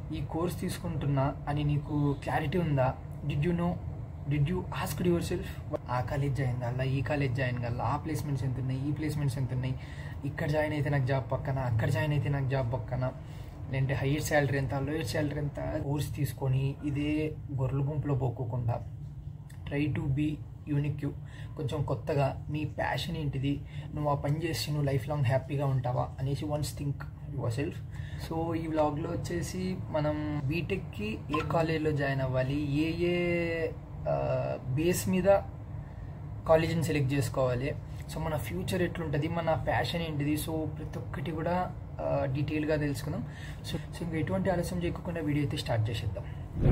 ఈ కోర్స్ తీసుకుంటున్నా అని నీకు క్లారిటీ ఉందా did you know did you ask yourself ఆ కాలేజ్ జాయిన్ కాల ఈ కాలేజ్ జాయిన్ కాల ఆ ప్లేస్మెంట్స్ ఎంత ఉన్నాయి ఈ ప్లేస్మెంట్స్ ఎంత ఉన్నాయి ఇక్కడ జాయిన్ అయితే నాకు జాబ్ పక్కన అక్కడ జాయిన్ అయితే నాకు జాబ్ పక్కన లేదంటే హైయర్ శాలరీ ఎంత లోయర్ శాలరీ ఎంత కోర్స్ తీసుకొని ఇదే గొర్రెల గుంపులో పోకోకుండా try to be unique you కొంచెం కొత్తగా నీ ప్యాషన్ ఏంటిది నువ్వు ఆ పని చేసి నువ్వు లైఫ్ లాంగ్ హ్యాపీగా ఉంటావా అనేసి once think yourself so ఈ వ్లాగ్లో వచ్చేసి మనం బీటెక్కి ఏ కాలేజ్లో జాయిన్ అవ్వాలి ఏ ఏ బేస్ మీద కాలేజీని సెలెక్ట్ చేసుకోవాలి సో మన ఫ్యూచర్ ఎట్లుంటుంది మన ప్యాషన్ ఏంటిది సో ప్రతి ఒక్కటి కూడా డీటెయిల్గా తెలుసుకుందాం సో సో ఇంకా ఎటువంటి ఆలస్యం చేయకుండా వీడియో అయితే స్టార్ట్ చేసేద్దాం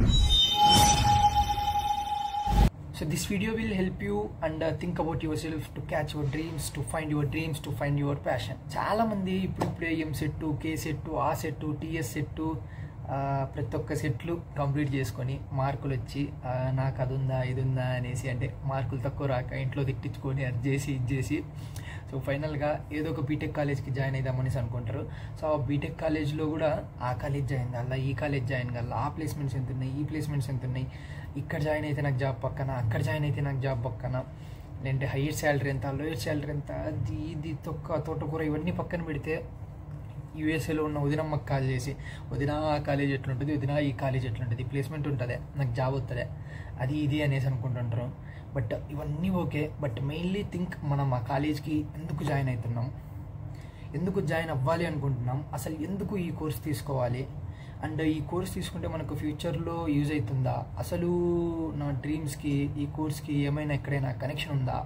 so this video will help you and think about yourself to catch your dreams to find your dreams to find your passion చాలా మంది ఇప్పుడు ఇప్పుడే ఎం సెట్ కే సెట్ ఆ సెట్ టీఎస్ సెట్ ప్రతి ఒక్క సెట్లు complete చేసుకొని మార్కులు వచ్చి ఆ, నాకు అది ఉందా ఇది ఉందా అనేసి అంటే మార్కులు తక్కువ రాక ఇంట్లో తిట్టించుకొని అది చేసి ఇది చేసి సో ఫైనల్గా ఏదో ఒక బీటెక్ కాలేజ్కి జాయిన్ అయిదామనేసి అనుకుంటారు సో ఆ బీటెక్ కాలేజ్లో కూడా ఆ కాలేజ్ జాయిన్ కాల ఈ కాలేజ్ జాయిన్ కాల ఆ ప్లేస్మెంట్స్ ఎంత ఉన్నాయి ఈ ప్లేస్మెంట్స్ ఎంత ఉన్నాయి ఇక్కడ జాయిన్ అయితే నాకు జాబ్ పక్కన అక్కడ జాయిన్ అయితే నాకు జాబ్ పక్కన లేదంటే హైయర్ శాలరీ ఎంత లోయర్ శాలరీ ఎంత అది ఇది తొక్క తోటకూర ఇవన్నీ పక్కన పెడితే యూఎస్ఏలో ఉన్న వదినమ్మకి కాల్ చేసి వదిన ఆ కాలేజ్ ఎట్లుంటుంది వదిన ఈ కాలేజ్ ఎట్లుంటుంది ప్లేస్మెంట్ ఉంటుందే నాకు జాబ్ వస్తుందే అది ఇది అనేసి అనుకుంటుంటారు బట్ ఇవన్నీ ఓకే బట్ మెయిన్లీ థింక్ మనం ఆ కాలేజ్కి ఎందుకు జాయిన్ అవుతున్నాం ఎందుకు జాయిన్ అవ్వాలి అనుకుంటున్నాం అసలు ఎందుకు ఈ కోర్స్ తీసుకోవాలి అండ్ ఈ కోర్స్ తీసుకుంటే మనకు ఫ్యూచర్లో యూజ్ అవుతుందా అసలు నా డ్రీమ్స్కి ఈ కోర్స్కి ఏమైనా ఎక్కడైనా కనెక్షన్ ఉందా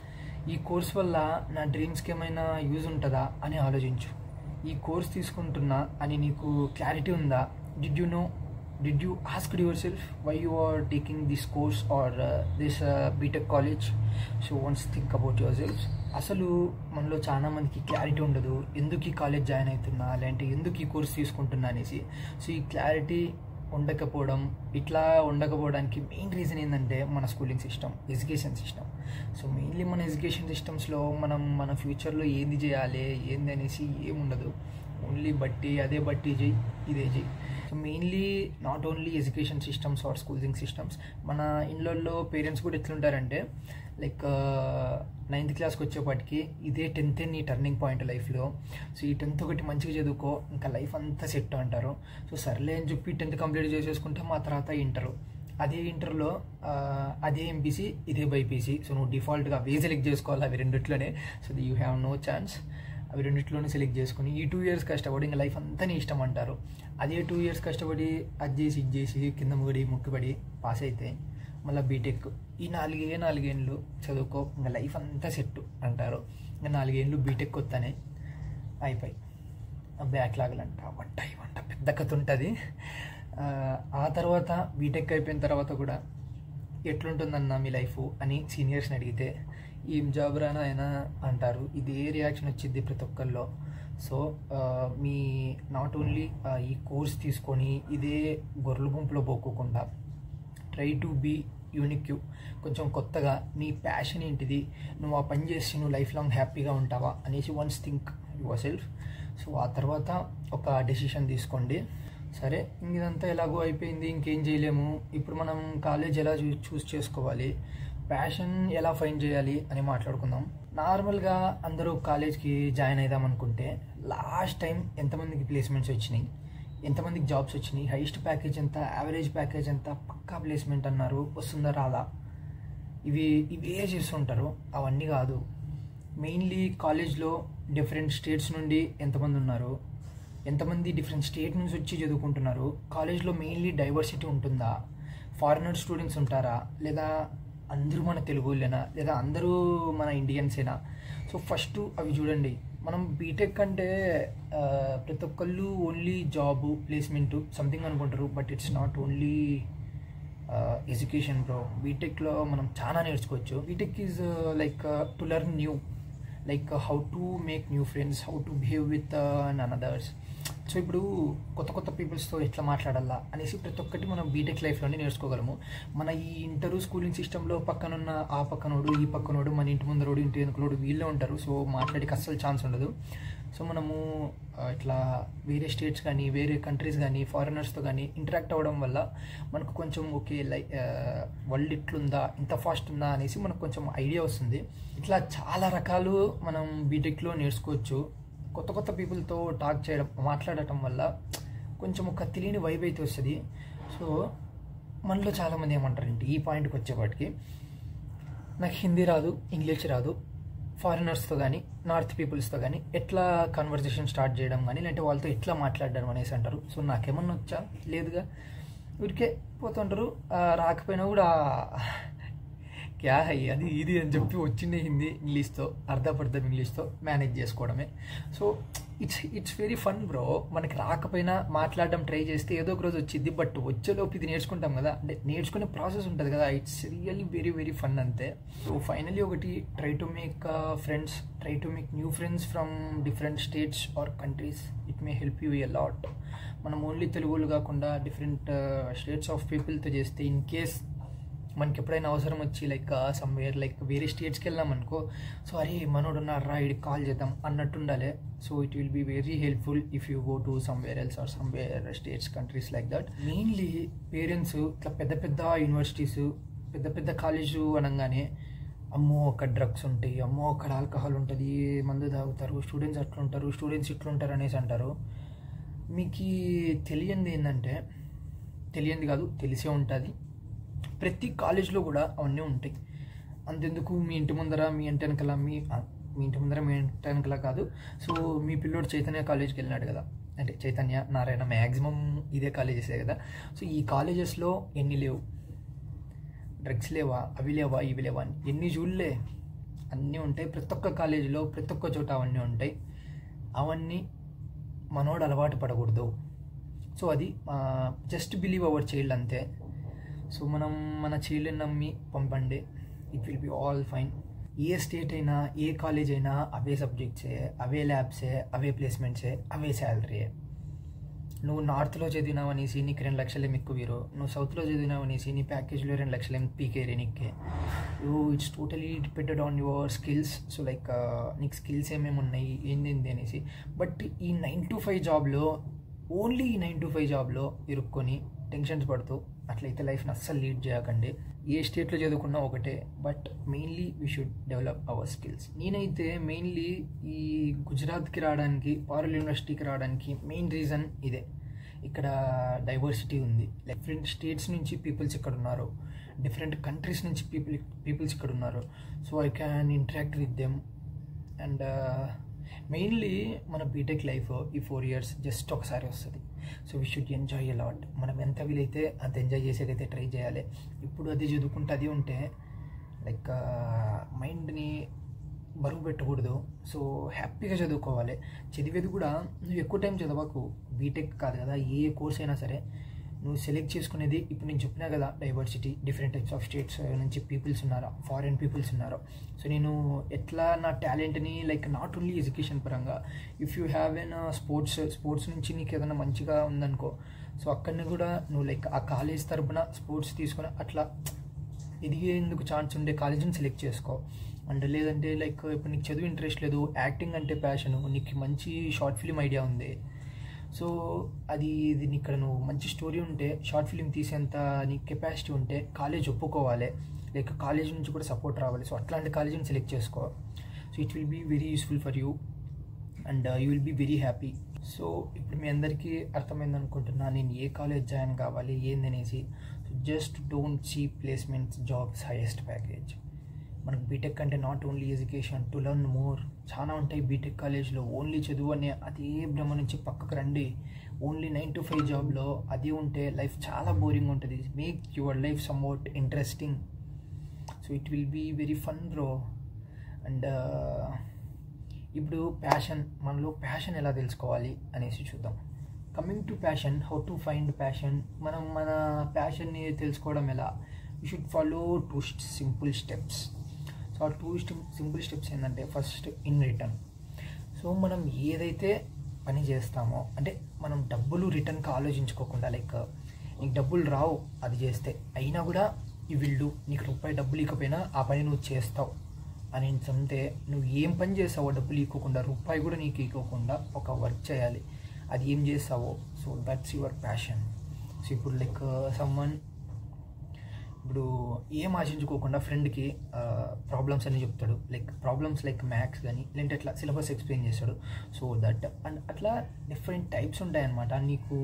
ఈ కోర్స్ వల్ల నా డ్రీమ్స్కి ఏమైనా యూజ్ ఉంటుందా అని ఆలోచించు ఈ కోర్స్ తీసుకుంటున్నా అని నీకు క్లారిటీ ఉందా did you know did you ask yourself why you are taking this course or this BTech college so once think about yourself అసలు మనలో చాలా మందికి క్లారిటీ ఉండదు ఎందుకు ఈ కాలేజ్ జాయిన్ అవుతున్నా లేదంటే ఎందుకు ఈ కోర్స్ తీసుకుంటున్నా అనేసి సో ఈ క్లారిటీ ఉండకపోవడం ఇట్లా ఉండకపోవడానికి మెయిన్ రీజన్ ఏంటంటే మన schooling system education system so mainly మన ఎడ్యుకేషన్ సిస్టమ్స్లో మనం మన ఫ్యూచర్లో ఏంది చేయాలి ఏంది అనేసి ఏముండదు ఓన్లీ బట్టి అదే బట్టి చేయి ఇదే చేయి so mainly not only education systems or schooling systems మన ఇళ్ళల్లో పేరెంట్స్ కూడా ఎట్లుంటారంటే లైక్ నైన్త్ క్లాస్కి వచ్చేప్పటికి ఇదే టెన్త్ నీ టర్నింగ్ పాయింట్ లైఫ్లో సో ఈ టెన్త్ ఒకటి మంచిగా చదువుకో ఇంకా లైఫ్ అంతా సెట్ అంటారు సో సర్లే అని చెప్పి టెన్త్ కంప్లీట్ చేసేసుకుంటే మా తర్వాత ఇంటరు అదే ఇంటర్లో అదే ఎంపీసీ ఇదే బైపీసీ సో నువ్వు డిఫాల్ట్గా అవే సెలెక్ట్ చేసుకోవాలి అవి రెండిట్లోనే so you have no chance అవి రెండిట్లోనే సెలెక్ట్ చేసుకుని ఈ టూ ఇయర్స్ కష్టపడి ఇంకా లైఫ్ అంతా నీ ఇష్టం అంటారు అదే టూ ఇయర్స్ కష్టపడి అది చేసి ఇది చేసి కింద ముగడి ముక్కుపడి పాస్ అయితే మళ్ళీ బీటెక్ ఈ నాలుగే నాలుగేళ్ళు చదువుకో ఇంకా లైఫ్ అంతా సెట్ అంటారు ఇంకా నాలుగేళ్ళు బీటెక్ వస్తానే అయిపోయి బ్యాక్లాగ్లంట వంట ఈ వంట పెద్ద కథ ఉంటుంది ఆ తర్వాత బీటెక్ అయిపోయిన తర్వాత కూడా ఎట్లుంటుందన్న మీ లైఫ్ అని సీనియర్స్ని అడిగితే ఏం జాబ్ రానా అయినా అంటారు ఇదే రియాక్షన్ వచ్చింది ప్రతి ఒక్కరిలో సో మీ నాట్ ఓన్లీ ఈ కోర్స్ తీసుకొని ఇదే గొర్రెల గుంపులో పోకోకుండా try to be unique you కొంచెం కొత్తగా నీ ప్యాషన్ ఏంటిది నువ్వు ఆ పని చేసి నువ్వు లైఫ్ లాంగ్ హ్యాపీగా ఉంటావా అనేసి once think yourself so ఆ తర్వాత ఒక డెసిషన్ తీసుకోండి సరే ఇంక ఇదంతా ఎలాగో అయిపోయింది ఇంకేం చేయలేము ఇప్పుడు మనం కాలేజ్ ఎలా చూ చూస్ చేసుకోవాలి ప్యాషన్ ఎలా ఫైండ్ చేయాలి అని మాట్లాడుకుందాం నార్మల్గా అందరూ కాలేజ్కి జాయిన్ అయిదాం అనుకుంటే లాస్ట్ టైం ఎంతమందికి ప్లేస్మెంట్స్ వచ్చినాయి ఎంతమందికి జాబ్స్ వచ్చినాయి హైయెస్ట్ ప్యాకేజ్ ఎంత యావరేజ్ ప్యాకేజ్ ఎంత పక్కా ప్లేస్మెంట్ అన్నారు వస్తుందా రాదా ఇవి ఇవే చేస్తుంటారు అవన్నీ కాదు మెయిన్లీ కాలేజ్లో డిఫరెంట్ స్టేట్స్ నుండి ఎంతమంది ఉన్నారు ఎంతమంది డిఫరెంట్ స్టేట్ నుంచి వచ్చి చదువుకుంటున్నారు కాలేజ్లో మెయిన్లీ డైవర్సిటీ ఉంటుందా ఫారినర్ స్టూడెంట్స్ ఉంటారా లేదా అందరూ మన తెలుగులేనా లేదా అందరూ మన ఇండియన్సేనా సో ఫస్ట్ అవి చూడండి మనం బీటెక్ అంటే ఆ, ప్రతి ఒక్కళ్ళు ఓన్లీ జాబ్ ప్లేస్మెంట్ సంథింగ్ అనుకుంటారు but it's not only education bro బీటెక్లో మనం చాలా నేర్చుకోవచ్చు BTech is like to learn new like how to make new friends how to behave with an another's so ఇప్పుడు కొత్త కొత్త పీపుల్స్తో ఎట్లా మాట్లాడాలా అనేసి ప్రతి ఒక్కటి మనం బీటెక్ లైఫ్లోనే నేర్చుకోగలము మన ఈ ఇంటర్ స్కూలింగ్ సిస్టంలో పక్కనున్న ఆ పక్కనోడు ఈ పక్కనోడు మన ఇంటి ముందరోడు ఇంటి వెనుకలోడు వీళ్ళే ఉంటారు సో మాట్లాడికి అస్సలు ఛాన్స్ ఉండదు సో మనము ఆ, ఇట్లా వేరే స్టేట్స్ కానీ వేరే కంట్రీస్ కానీ ఫారినర్స్తో కానీ ఇంటరాక్ట్ అవ్వడం వల్ల మనకు కొంచెం ఓకే లైక్ వరల్డ్ ఇట్లుందా ఇంత ఫాస్ట్ ఉందా అనేసి మనకు కొంచెం ఐడియా వస్తుంది ఇట్లా చాలా రకాలు మనం బీటెక్లో నేర్చుకోవచ్చు కొత్త కొత్త పీపుల్తో టాక్ చేయడం మాట్లాడటం వల్ల కొంచెం ఒక తెలియని వైబ్ అయితే వస్తుంది సో మనలో చాలామంది ఏమంటారంటే ఈ పాయింట్కి వచ్చేపాటికి నాకు హిందీ రాదు ఇంగ్లీష్ రాదు ఫారినర్స్తో కానీ నార్త్ పీపుల్స్తో కానీ ఎట్లా కన్వర్జేషన్ స్టార్ట్ చేయడం కానీ లేదంటే వాళ్ళతో ఎట్లా మాట్లాడడం అనేసి అంటారు సో నాకేమన్నా వచ్చా లేదుగా ఊరికే పోతుంటారు ఆ, రాకపోయినా కూడా క్యా హై అది ఇది అని చెప్పి వచ్చిండే హిందీ ఇంగ్లీష్తో అర్ధపర్థం ఇంగ్లీష్తో మేనేజ్ చేసుకోవడమే so it's it's very fun bro మనకి రాకపోయినా మాట్లాడడం ట్రై చేస్తే ఏదో ఒక రోజు వచ్చింది బట్ వచ్చేలోపు ఇది నేర్చుకుంటాం కదా అంటే నేర్చుకునే ప్రాసెస్ ఉంటుంది కదా it's really very very fun అంతే సో ఫైనలీ ఒకటి try to make friends try to make new friends from different states or countries it may help you a lot మనం ఓన్లీ తెలుగులు కాకుండా డిఫరెంట్ స్టేట్స్ ఆఫ్ పీపుల్తో చేస్తే in case మనకి ఎప్పుడైనా అవసరం వచ్చి లైక్ సమ్వేర్ లైక్ వేరే స్టేట్స్కి వెళ్ళాం అనుకో సో అరే మనోడు ఉన్నారా ఇడికి కాల్ చేద్దాం అన్నట్టు ఉండాలి so it will be very helpful if you go to somewhere else or somewhere states countries like that mainly parents ఇట్లా పెద్ద పెద్ద యూనివర్సిటీస్ పెద్ద పెద్ద కాలేజు అనగానే అమ్మో అక్కడ డ్రగ్స్ ఉంటాయి అమ్మో అక్కడ ఆల్కహాల్ ఉంటుంది మందు తాగుతారు స్టూడెంట్స్ అట్లా ఉంటారు స్టూడెంట్స్ ఇట్లా ఉంటారు అనేసి అంటారు మీకు ఈ తెలియంది ఏంటంటే తెలియంది కాదు తెలిసే ఉంటుంది ప్రతి కాలేజ్లో కూడా అవన్నీ ఉంటాయి అంతెందుకు మీ ఇంటి ముందర మీ ఇంటి వెనకాల మీ ఆ, మీ ఇంటి ముందర మీ ఇంటి వెనకాల కాదు సో మీ పిల్లోడు చైతన్య కాలేజ్కి వెళ్ళినాడు కదా అంటే చైతన్య నారాయణ మ్యాక్సిమం ఇదే కాలేజెసే కదా సో ఈ కాలేజెస్లో ఎన్ని లేవు డ్రగ్స్ లేవా అవి లేవా ఇవి లేవా అని ఎన్ని చూడలే అన్నీ ఉంటాయి ప్రతి ఒక్క కాలేజీలో ప్రతి ఒక్క చోట అవన్నీ ఉంటాయి అవన్నీ మనోడు అలవాటు పడకూడదు సో అది జస్ట్ బిలీవ్ అవర్ చైల్డ్ అంతే సో మనం మన చైల్డ్ని నమ్మి పంపండి it will be all fine ఏ స్టేట్ అయినా ఏ కాలేజ్ అయినా అవే సబ్జెక్ట్సే అవే ల్యాబ్సే అవే ప్లేస్మెంట్సే అవే శాలరీయే నువ్వు నార్త్లో చదివినావు అనేసి నీకు రెండు లక్షలు ఏమి ఎక్కువ వీరో నువ్వు సౌత్లో చదివినావు అనేసి నీ ప్యాకేజ్లో రెండు లక్షలు ఏమి పీకేరే నీకే you it's totally depended on your skills so like నీకు స్కిల్స్ ఏమేమి ఉన్నాయి ఏంది ఏంది అనేసి బట్ ఈ నైన్ టు ఫైవ్ జాబ్లో ఓన్లీ ఈ నైన్ టు ఫైవ్ జాబ్లో ఇరుక్కొని టెన్షన్స్ పడుతూ అట్లయితే లైఫ్ని అస్సలు లీడ్ చేయకండి ఏ స్టేట్లో చదువుకున్నా ఒకటే but mainly we should develop our skills నేనైతే మెయిన్లీ ఈ గుజరాత్కి రావడానికి పారుల్ యూనివర్సిటీకి రావడానికి మెయిన్ రీజన్ ఇదే ఇక్కడ డైవర్సిటీ ఉంది డిఫరెంట్ స్టేట్స్ నుంచి పీపుల్స్ ఇక్కడ ఉన్నారు డిఫరెంట్ కంట్రీస్ నుంచి పీపుల్ పీపుల్స్ ఇక్కడ ఉన్నారు so I can interact with them and mainly మన బీటెక్ లైఫ్ ఈ ఫోర్ ఇయర్స్ జస్ట్ ఒకసారి వస్తుంది so we should enjoy a lot మనం ఎంత వీలైతే అంత ఎంజాయ్ చేసేదైతే ట్రై చేయాలి ఇప్పుడు అది చదువుకుంటే అది ఉంటే లైక్ మైండ్ని బరువు పెట్టకూడదు సో హ్యాపీగా చదువుకోవాలి చదివేది కూడా నువ్వు ఎక్కువ టైం చదవకు బీటెక్ కాదు కదా ఏ కోర్స్ అయినా సరే నువ్వు సెలెక్ట్ చేసుకునేది ఇప్పుడు నేను చెప్పినా కదా diversity different types of states నుంచి పీపుల్స్ ఉన్నారు ఫారిన్ పీపుల్స్ ఉన్నారు సో నేను ఎట్లా నా టాలెంట్ని లైక్ నాట్ ఓన్లీ ఎడ్యుకేషన్ పరంగా if you have an sports sports నుంచి నీకు ఏదైనా మంచిగా ఉందనుకో సో అక్కడిని కూడా నువ్వు లైక్ ఆ కాలేజ్ తరపున స్పోర్ట్స్ తీసుకొని అట్లా ఎదిగేందుకు ఛాన్స్ ఉండే కాలేజీని సెలెక్ట్ చేసుకో అండ్ లేదంటే లైక్ ఇప్పుడు నీకు చదువు ఇంట్రెస్ట్ లేదు యాక్టింగ్ అంటే ప్యాషన్ నీకు మంచి షార్ట్ ఫిలిం ఐడియా ఉంది సో అది ఇది ఇక్కడ నువ్వు మంచి స్టోరీ ఉంటే షార్ట్ ఫిలిం తీసేంత నీకు కెపాసిటీ ఉంటే కాలేజ్ ఒప్పుకోవాలి లైక్ కాలేజ్ నుంచి కూడా సపోర్ట్ రావాలి సో అట్లాంటి కాలేజీని సెలెక్ట్ చేసుకో so it will be very useful for you and you will be very happy so ఇప్పుడు మీ అందరికీ అర్థమైంది అనుకుంటున్నా నేను ఏ కాలేజ్ జాయిన్ కావాలి ఏందనేసి so just don't see placements jobs highest package మనకు బీటెక్ అంటే not only education to learn more చాలా ఉంటాయి బీటెక్ కాలేజ్లో ఓన్లీ చదువు అనే అదే భ్రమ నుంచి పక్కకు రండి ఓన్లీ నైన్ టు ఫైవ్ జాబ్లో అదే ఉంటే లైఫ్ చాలా బోరింగ్ ఉంటుంది make your life somewhat interesting so it will be very fun bro and ఇప్పుడు ప్యాషన్ మనలో ప్యాషన్ ఎలా తెలుసుకోవాలి అనేసి చూద్దాం coming to passion how to find passion మనం మన ప్యాషన్ని తెలుసుకోవడం ఎలా you should follow two simple steps so ఆ టూ సింపుల్ స్టెప్స్ ఏంటంటే ఫస్ట్ ఇన్ రిటర్న్ సో మనం ఏదైతే పని చేస్తామో అంటే మనం డబ్బులు రిటర్న్కి ఆలోచించుకోకుండా లైక్ నీకు డబ్బులు రావు అది చేస్తే అయినా కూడా ఈ విల్డు నీకు రూపాయి డబ్బులు ఇకపోయినా ఆ పని నువ్వు చేస్తావు అని అంటే నువ్వు ఏం పని చేసావో డబ్బులు ఇవ్వకుండా రూపాయి కూడా నీకు ఇవ్వకుండా ఒక వర్క్ చేయాలి అది ఏం చేస్తావో so that's your passion so ఇప్పుడు లైక్ సమ్మన్ ఇప్పుడు ఏం ఆశించుకోకుండా ఫ్రెండ్కి ప్రాబ్లమ్స్ అన్ని చెప్తాడు లైక్ ప్రాబ్లమ్స్ లైక్ మ్యాథ్స్ కానీ లేదంటే అట్లా సిలబస్ ఎక్స్ప్లెయిన్ చేస్తాడు సో దట్ అండ్ అట్లా డిఫరెంట్ టైప్స్ ఉంటాయన్నమాట నీకు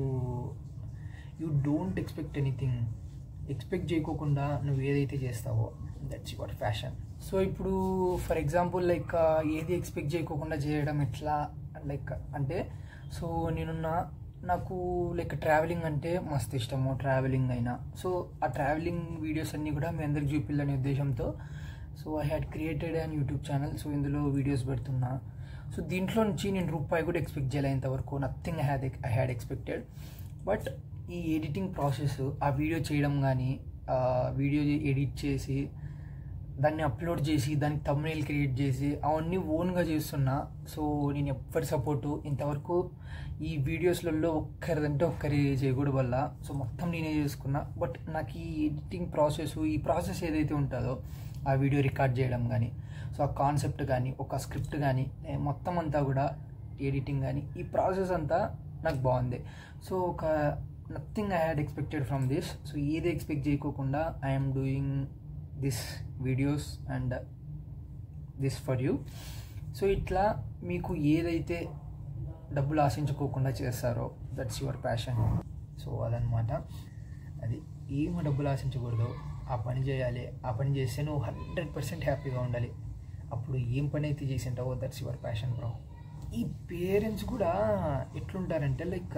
you don't expect anything expect చేయకోకుండా నువ్వు ఏదైతే చేస్తావో దట్స్ యువర్ ఫ్యాషన్ సో ఇప్పుడు ఫర్ ఎగ్జాంపుల్ లైక్ ఏది ఎక్స్పెక్ట్ చేయకోకుండా చేయడం ఎట్లా లైక్ అంటే సో నేనున్న నాకు లైక్ ట్రావెలింగ్ అంటే మస్తు ఇష్టము ట్రావెలింగ్ అయినా సో ఆ ట్రావెలింగ్ వీడియోస్ అన్నీ కూడా మీ అందరికి చూపించాలనే ఉద్దేశంతో so I had created and YouTube channel so ఇందులో వీడియోస్ పెడుతున్నా సో దీంట్లో నుంచి నేను రూపాయి కూడా ఎక్స్పెక్ట్ చేయలే ఇంతవరకు nothing I had I had expected but ఈ ఎడిటింగ్ ప్రాసెస్ ఆ వీడియో చేయడం కానీ వీడియో ఎడిట్ చేసి దాన్ని అప్లోడ్ చేసి దానికి తమ్నేల్ క్రియేట్ చేసి అవన్నీ ఓన్గా చేస్తున్నా సో నేను ఎప్పటి సపోర్టు ఇంతవరకు ఈ వీడియోస్లలో ఒక్కరిదంటే ఒక్కరి చేయకూడదు వల్ల సో మొత్తం నేనే చేసుకున్నా బట్ నాకు ఈ ఎడిటింగ్ ప్రాసెస్ ఈ ప్రాసెస్ ఏదైతే ఉంటుందో ఆ వీడియో రికార్డ్ చేయడం కానీ సో ఆ కాన్సెప్ట్ కానీ ఒక స్క్రిప్ట్ కానీ మొత్తం అంతా కూడా ఎడిటింగ్ కానీ ఈ ప్రాసెస్ అంతా నాకు బాగుంది సో ఒక nothing I had expected from this so ఏది ఎక్స్పెక్ట్ చేయకోకుండా I'm doing this videos and this for you so ఇట్లా మీకు ఏదైతే డబ్బులు ఆశించుకోకుండా చేస్తారో దట్స్ యువర్ ప్యాషన్ సో అదనమాట అది ఏమి డబ్బులు ఆశించకూడదు ఆ పని చేయాలి ఆ పని చేస్తే నువ్వు హండ్రెడ్ పర్సెంట్ హ్యాపీగా ఉండాలి అప్పుడు ఏం పని అయితే చేసింటావో దట్స్ యువర్ ప్యాషన్ బ్రో ఈ పేరెంట్స్ కూడా ఎట్లుంటారంటే లైక్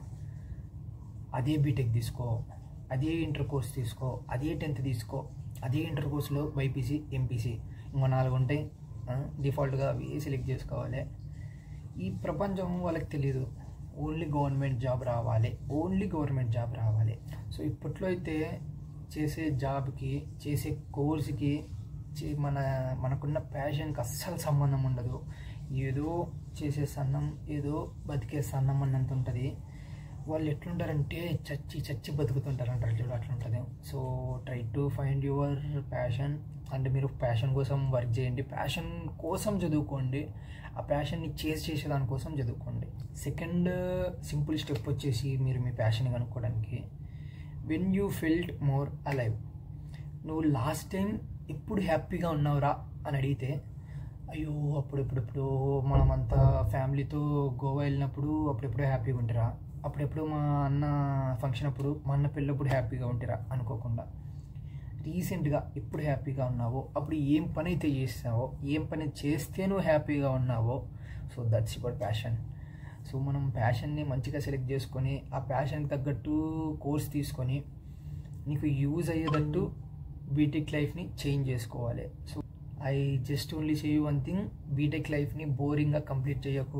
అదే బీటెక్ తీసుకో అదే ఇంటర్ కోర్స్ తీసుకో అదే టెన్త్ తీసుకో అదే ఇంటర్ కోర్సులో బైపీసీ ఎంపీసీ ఇంకో నాలుగు ఉంటాయి డిఫాల్ట్గా అవి సెలెక్ట్ చేసుకోవాలి ఈ ప్రపంచం వాళ్ళకి తెలియదు ఓన్లీ గవర్నమెంట్ జాబ్ రావాలి ఓన్లీ గవర్నమెంట్ జాబ్ రావాలి సో ఇప్పట్లో అయితే చేసే జాబ్కి చేసే కోర్స్కి చే మన మనకున్న ప్యాషన్కి అస్సలు సంబంధం ఉండదు ఏదో చేసే సన్నం ఏదో బతికే సన్నం అన్నంత ఉంటుంది వాళ్ళు ఎట్లుంటారంటే చచ్చి చచ్చి బతుకుతుంటారు అంటారు చూడు అట్లుంటుంది so try to find your passion అంటే మీరు ప్యాషన్ కోసం వర్క్ చేయండి ప్యాషన్ కోసం చదువుకోండి ఆ ప్యాషన్ని చేసి చేసే దానికోసం చదువుకోండి సెకండ్ సింపుల్ స్టెప్ వచ్చేసి మీరు మీ ప్యాషన్ కనుక్కోవడానికి when you felt more alive నువ్వు లాస్ట్ టైం ఎప్పుడు హ్యాపీగా ఉన్నావురా అని అడిగితే అయ్యో అప్పుడెప్పుడెప్పుడు మనమంతా ఫ్యామిలీతో గోవా వెళ్ళినప్పుడు అప్పుడెప్పుడో హ్యాపీగా ఉంటారా అప్పుడెప్పుడు మా అన్న ఫంక్షన్ అప్పుడు మా అన్న పెళ్ళప్పుడు హ్యాపీగా ఉంటారా అనుకోకుండా రీసెంట్గా ఎప్పుడు హ్యాపీగా ఉన్నావో అప్పుడు ఏం పని అయితే చేస్తావో ఏం పని చేస్తే నువ్వు హ్యాపీగా ఉన్నావో so that's your passion so మనం ప్యాషన్ని మంచిగా సెలెక్ట్ చేసుకొని ఆ ప్యాషన్కి తగ్గట్టు కోర్స్ తీసుకొని నీకు యూజ్ అయ్యేటట్టు బీటెక్ లైఫ్ని చేంజ్ చేసుకోవాలి so I just only say one thing BTech లైఫ్ని బోరింగ్గా కంప్లీట్ చేయకు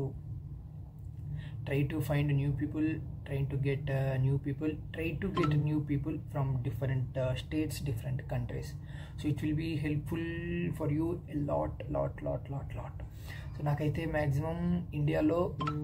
try to find new people trying to get uh, new people try to get new people from different uh, states different countries so it will be helpful for you a lot lot lot lot lot so నాకైతే maximum ఇండియాలో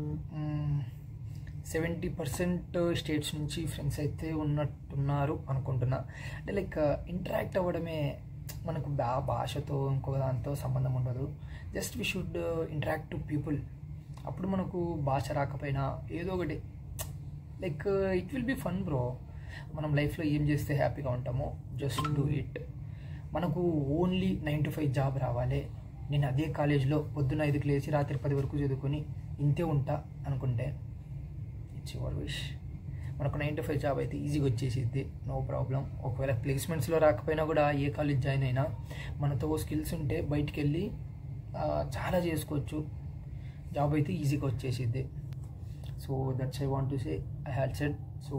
seventy percent states నుంచి friends అయితే ఉన్నట్టున్నారు అనుకుంటున్నా అంటే like interact అవ్వడమే మనకు బా భాషతో ఇంకో దాంతో సంబంధం ఉండదు just we should interact to people అప్పుడు మనకు భాష రాకపోయినా ఏదో ఒకటి like it will be fun bro మనం లైఫ్లో ఏం చేస్తే హ్యాపీగా ఉంటామో జస్ట్ డూ ఇట్ మనకు only nine to five job రావాలి నేను అదే కాలేజ్లో పొద్దున్న ఐదుకు లేచి రాత్రి పది వరకు చదువుకొని ఇంతే ఉంటా అనుకుంటే ఇట్స్ యువర్ విష్ మనకు నైన్ టు ఫైవ్ జాబ్ అయితే ఈజీగా వచ్చేసిద్ది నో ప్రాబ్లం ఒకవేళ ప్లేస్మెంట్స్లో రాకపోయినా కూడా ఏ కాలేజ్ జాయిన్ అయినా మనతో స్కిల్స్ ఉంటే బయటికి వెళ్ళి చాలా చేసుకోవచ్చు జాబ్ అయితే ఈజీగా వచ్చేసిద్ది so that's I want to say I had said so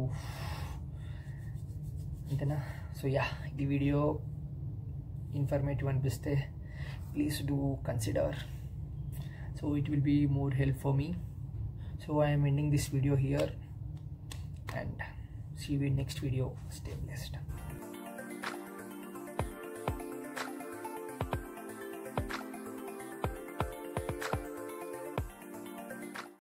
అంతేనా సో యా ఈ వీడియో ఇన్ఫర్మేటివ్ అనిపిస్తే please do consider so it will be more help for me so I'm ending this video here and see you in next video stay blessed